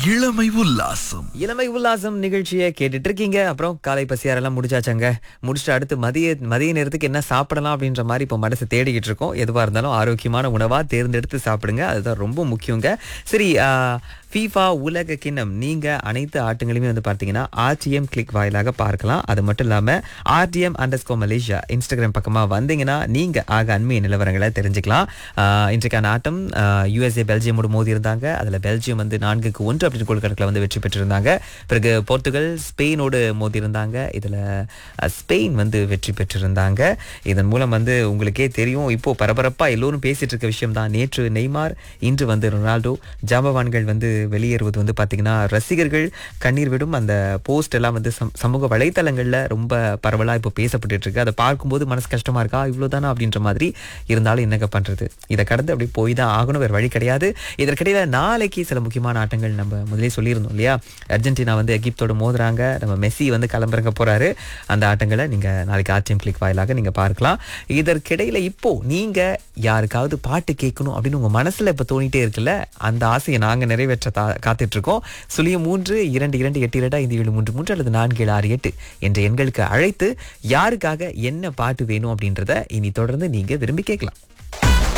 இளமை உல்லாசம் இளமை உல்லாசம் நிகழ்ச்சியை கேட்டுட்டு இருக்கீங்க அப்புறம் காலை பசியாரெல்லாம் முடிச்சாச்சங்க முடிச்சுட்டு அடுத்து மதிய மதிய நேரத்துக்கு என்ன சாப்பிடலாம் அப்படின்ற மாதிரி இப்போ மனசு தேடிக்கிட்டு இருக்கோம் எதுவாக இருந்தாலும் ஆரோக்கியமான உணவா தேர்ந்தெடுத்து சாப்பிடுங்க அதுதான் ரொம்ப முக்கியங்க சரி ஃபீஃபா உலக கிண்ணம் நீங்க அனைத்து ஆட்டங்களையுமே வந்து பார்த்தீங்கன்னா ஆர்டிஎம் கிளிக் வாயிலாக பார்க்கலாம் அது மட்டும் இல்லாமல் ஆர்டிஎம் அண்டர்ஸ்கோ மலேசியா இன்ஸ்டாகிராம் பக்கமாக வந்தீங்கன்னா நீங்க ஆக அண்மைய நிலவரங்களை தெரிஞ்சுக்கலாம் ஆஹ் இன்றைக்கான ஆட்டம் யுஎஸ்ஏ பெல்ஜியமோடு மோதி இருந்தாங்க அதில் பெல்ஜியம் வந்து நான்குக்கு ஒன்று அப்படின்னு கோல் கணக்கில் வந்து வெற்றி பெற்றிருந்தாங்க பிறகு போர்த்துகல் ஸ்பெயினோடு மோதி இருந்தாங்க இதில் ஸ்பெயின் வந்து வெற்றி பெற்றிருந்தாங்க இதன் மூலம் வந்து உங்களுக்கே தெரியும் இப்போ பரபரப்பாக எல்லோரும் பேசிட்டு இருக்க விஷயம் தான் நேற்று நெய்மார் இன்று வந்து ரொனால்டோ ஜாம்பவான்கள் வந்து வெளியேறுவது வந்து பார்த்தீங்கன்னா ரசிகர்கள் கண்ணீர் விடும் அந்த போஸ்ட் எல்லாம் வந்து சம்- சமூக வலைத்தளங்களில் ரொம்ப பரவலாக இப்போ பேசப்பட்டுட்டு இருக்கு அதை பார்க்கும்போது மனசு கஷ்டமா இருக்கா இவ்வளோதானா அப்படின்ற மாதிரி இருந்தாலும் என்னங்க பண்றது இதை கடந்து அப்படி போய் தான் ஆகணும் வேறு வழி கிடையாது இதற்கிடையில நாளைக்கு சில முக்கியமான ஆட்டங்கள் நம்ம முதலே சொல்லியிருந்தோம் இல்லையா அர்ஜென்டினா வந்து எகிப்தோட மோதுறாங்க நம்ம மெஸ்ஸி வந்து கிளம்புறங்க போறாரு அந்த ஆட்டங்களை நீங்க நாளைக்கு ஆர்டிஎம் கிளிக் வாயிலாக நீங்க பார்க்கலாம் இதற்கிடையில இப்போ நீங்க யாருக்காவது பாட்டு கேட்கணும் அப்படின்னு உங்க மனசுல இப்ப தோணிட்டே இருக்குல்ல அந்த ஆசையை நாங்க நிறைவேற்ற தா- காத்துட்டு இருக்கோம் சுழியம் மூன்று இரண்டு இரண்டு எட்டு இரண்டா ஐந்து ஏழு மூன்று மூன்று அல்லது நான்கு ஏழு ஆறு எட்டு என்ற எண்களுக்கு அழைத்து யாருக்காக என்ன பாட்டு வேணும் அப்படின்றத இனி தொடர்ந்து நீங்க விரும்பி கேட்கலாம்